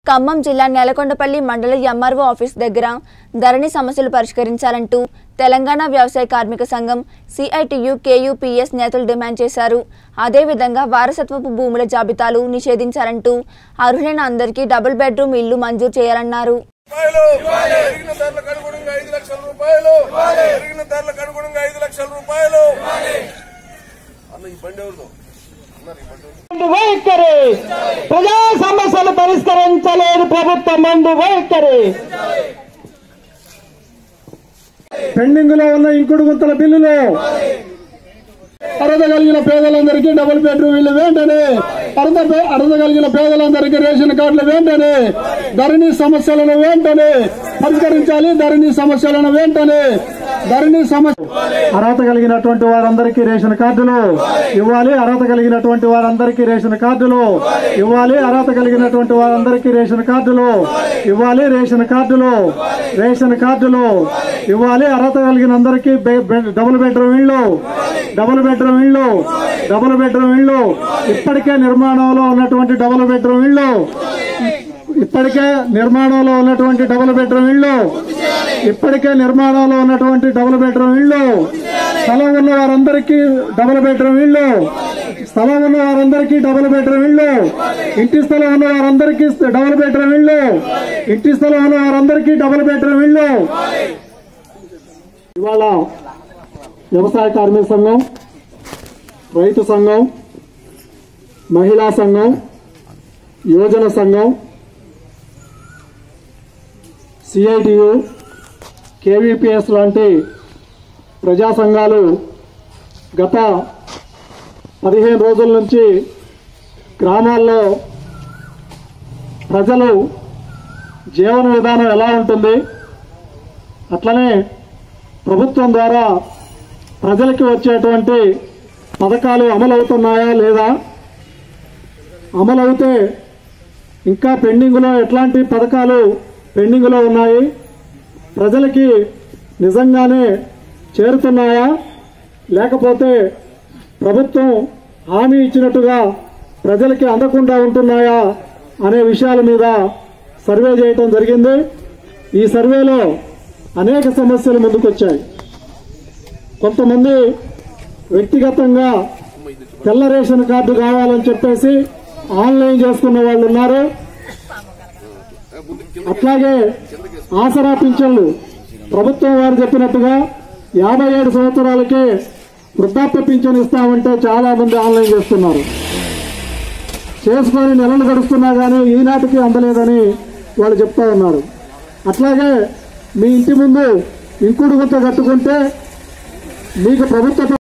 ఖమ్మం జిల్లా నేలకొండపల్లి మండల MRO office దగ్గర ధరణి సమస్యలు పరిష్కరించాలంటూ తెలంగాణ వ్యవసాయ కార్మిక సంఘం సిఐటియు కేయూపీఎస్ నేతలు డిమాండ్ చేశారు అదేవిధంగా వారసత్వపు భూముల జాబితాలు నిషేధించాలంటూ అర్హులైన అందరికీ డబుల్ బెడ్రూమ్ ఇల్లు మంజూరు చేయాలన్నారు రూపాయలు పెరిగిన ధరలకు అనుగుణంగా ఐదు లక్షల రూపాయలు పెరిగిన ధరలకు అనుగుణంగా ఐదు లక్షల రూపాయలు అన్న ఈ బండి ఎవరిదో అన్నారు ఈ బండి ఎవరిదో? మందు వైఖరి ప్రజా సమస్యలు పరిష్కరించలేని ప్రభుత్వం మందు వైఖరి పెండింగ్ లో ఉన్న ఇంకుడు గుంతల బిల్లులు అర్హత కలిగిన పేదలందరికీ డబుల్ బెడ్రూమ్ ఇల్లు వెంటనే అర్హత పే- అర్హత కలిగిన పేదలందరికీ రేషన్ కార్డులు వెంటనే ధరణి సమస్యలను వెంటనే పరిష్కరించాలి ధరణి సమస్యలను వెంటనే ధరణి సమస్య అర్హత కలిగినటువంటి వారందరికీ రేషన్ కార్డులు ఇవ్వాలి అర్హత కలిగినటువంటి వారందరికీ రేషన్ కార్డులు ఇవ్వాలి అర్హత కలిగినటువంటి వారందరికీ రేషన్ కార్డులు ఇవ్వాలి రేషన్ కార్డులు రేషన్ కార్డులు ఇవ్వాలి అర్హత కలిగిన అందరికీ బె- బె- డబుల్ బెడ్రూమ్ ఇళ్ళు డబుల్ బెడ్రూమ్ ఇళ్ళు డబుల్ బెడ్రూమ్ ఇళ్ళు ఇప్పటికే నిర్మాణంలో ఉన్నటువంటి డబుల్ బెడ్రూమ్ ఇళ్ళు ఇప్పటికే నిర్మాణంలో ఉన్నటువంటి డబుల్ బెడ్రూమ్ ఇళ్ళు ఇప్పటికే నిర్మాణంలో ఉన్నటువంటి డబుల్ బెడ్రూమ్ ఇళ్ళు స్థలం ఉన్న వారందరికీ డబుల్ బెడ్రూమ్ ఇళ్ళు స్థలం ఉన్న వారందరికీ డబుల్ బెడ్రూమ్ ఇళ్ళు ఇంటి స్థలం ఉన్న వారందరికీ డబుల్ బెడ్రూమ్ ఇళ్ళు ఇంటి స్థలం ఉన్న వారందరికీ డబుల్ బెడ్రూమ్ ఇళ్ళు ఇవాళ వ్యవసాయ కార్మిక సంఘం రైతు సంఘం మహిళా సంఘం యువజన సంఘం సిఐటియు కేవీపీఎస్ లాంటి ప్రజా సంఘాలు గత పదిహేను రోజుల నుంచి గ్రామాల్లో ప్రజలు జీవన విధానం ఎలా ఉంటుంది అట్లనే ప్రభుత్వం ద్వారా ప్రజలకి వచ్చేటువంటి పథకాలు అమలవుతున్నాయా లేదా అమలవుతే ఇంకా పెండింగ్లో ఎట్లాంటి పథకాలు పెండింగ్లో ఉన్నాయి ప్రజలకి నిజంగానే చేరుతున్నాయా లేకపోతే ప్రభుత్వం హామీ ఇచ్చినట్టుగా ప్రజలకి అందకుండా ఉంటున్నాయా అనే విషయాల మీద సర్వే చేయటం జరిగింది ఈ సర్వేలో అనేక సమస్యలు ముందుకొచ్చాయి కొంతమంది వ్యక్తిగతంగా తెల్ల రేషన్ కార్డు కావాలని చెప్పేసి ఆన్లైన్ చేసుకున్న వాళ్ళు ఉన్నారు అట్లాగే ఆసరా పింఛన్లు ప్రభుత్వం వారు చెప్పినట్టుగా యాభై ఏడు సంవత్సరాలకే వృద్ధాప్య పింఛన్ ఇస్తామంటే చాలా మంది ఆన్లైన్ చేస్తున్నారు చేసుకొని నెలలు గడుస్తున్నా కానీ ఈనాటికి అందలేదని వాళ్ళు చెప్తా ఉన్నారు అట్లాగే మీ ఇంటి ముందు ఇంకుడు గుంత కట్టుకుంటే మీకు ప్రభుత్వ